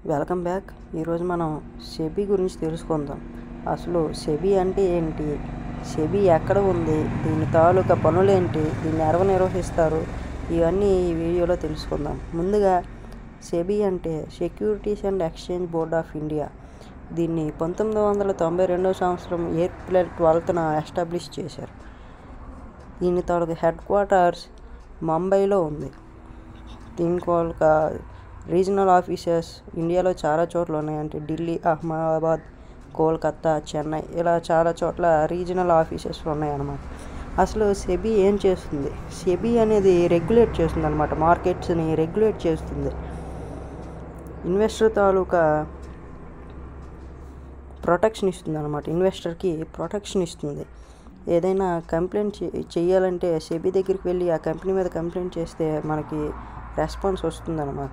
welcome back ఈరోజు మనం SEBI గురించి తెలుసుకుందాం అసలు సెబీ అంటే ఏంటి సెబీ ఎక్కడ ఉంది దీని తాలూకా పనులేంటి దీన్ని ఎవరు నిర్వహిస్తారు ఇవన్నీ ఈ వీడియోలో తెలుసుకుందాం ముందుగా సెబీ అంటే securities and exchange board of India దీన్ని పంతొమ్మిది వందల తొంభై రెండవ సంవత్సరం ఏప్రిల్ ట్వెల్త్న ఎస్టాబ్లిష్ చేశారు దీని తాలూకా హెడ్ క్వార్టర్స్ ముంబైలో ఉంది దీనికి ఒక రీజనల్ ఆఫీసెస్ ఇండియాలో చాలా చోట్ల ఉన్నాయి అంటే ఢిల్లీ అహ్మదాబాద్ కోల్కత్తా చెన్నై ఇలా చాలా చోట్ల రీజనల్ ఆఫీసెస్ ఉన్నాయన్నమాట అసలు సెబీ ఏం చేస్తుంది సెబీ అనేది రెగ్యులేట్ చేస్తుంది అనమాట మార్కెట్స్ని రెగ్యులేట్ చేస్తుంది ఇన్వెస్టర్ తాలూకా ప్రొటెక్షన్ ఇస్తుంది అనమాట ఇన్వెస్టర్కి ప్రొటెక్షన్ ఇస్తుంది ఏదైనా కంప్లైంట్ చేయాలంటే సెబీ దగ్గరికి వెళ్ళి ఆ కంపెనీ మీద కంప్లైంట్ చేస్తే మనకి రెస్పాన్స్ వస్తుందన్నమాట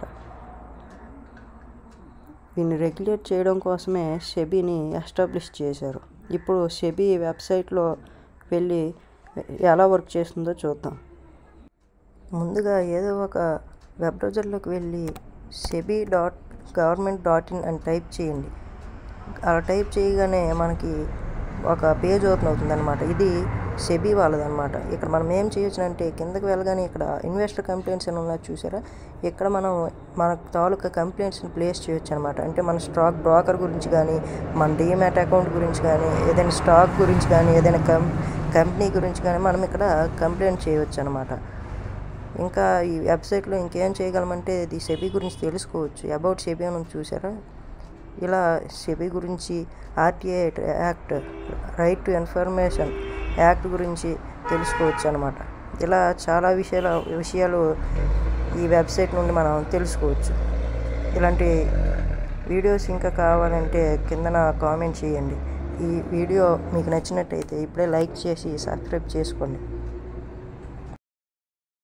దీన్ని రెగ్యులేట్ చేయడం కోసమే సెబీని ఎస్టాబ్లిష్ చేశారు ఇప్పుడు సెబీ వెబ్సైట్లో వెళ్ళి ఎలా వర్క్ చేస్తుందో చూద్దాం ముందుగా ఏదో ఒక వెబ్ బ్రౌజర్లోకి వెళ్ళి SEBI dot government dot in అని టైప్ చేయండి అలా టైప్ చేయగానే మనకి ఒక పేజ్ ఓపెన్ అవుతుంది అనమాట ఇది సెబీ వాళ్ళది అనమాట ఇక్కడ మనం ఏం చేయొచ్చు అంటే కిందకి వెళ్ళగానే ఇక్కడ ఇన్వెస్టర్ కంప్లైంట్స్ అని ఉన్నది చూసారా ఇక్కడ మనం మన తాలూకా కంప్లైంట్స్ని ప్లేస్ చేయొచ్చు అనమాట అంటే మన స్టాక్ బ్రోకర్ గురించి కానీ మన డీమ్యాట్ అకౌంట్ గురించి కానీ ఏదైనా స్టాక్ గురించి కానీ ఏదైనా కం కంపెనీ గురించి కానీ మనం ఇక్కడ కంప్లైంట్ చేయవచ్చు అనమాట ఇంకా ఈ వెబ్సైట్లో ఇంకేం చేయగలమంటే ఇది సెబీ గురించి తెలుసుకోవచ్చు అబౌట్ సెబీ అని చూసారా ఇలా సెబీ గురించి RTI act right to information act గురించి తెలుసుకోవచ్చు అనమాట ఇలా చాలా విషయాల విషయాలు ఈ వెబ్సైట్ నుండి మనం తెలుసుకోవచ్చు ఇలాంటి వీడియోస్ ఇంకా కావాలంటే కిందన కామెంట్ చేయండి ఈ వీడియో మీకు నచ్చినట్టయితే ఇప్పుడే లైక్ చేసి సబ్స్క్రైబ్ చేసుకోండి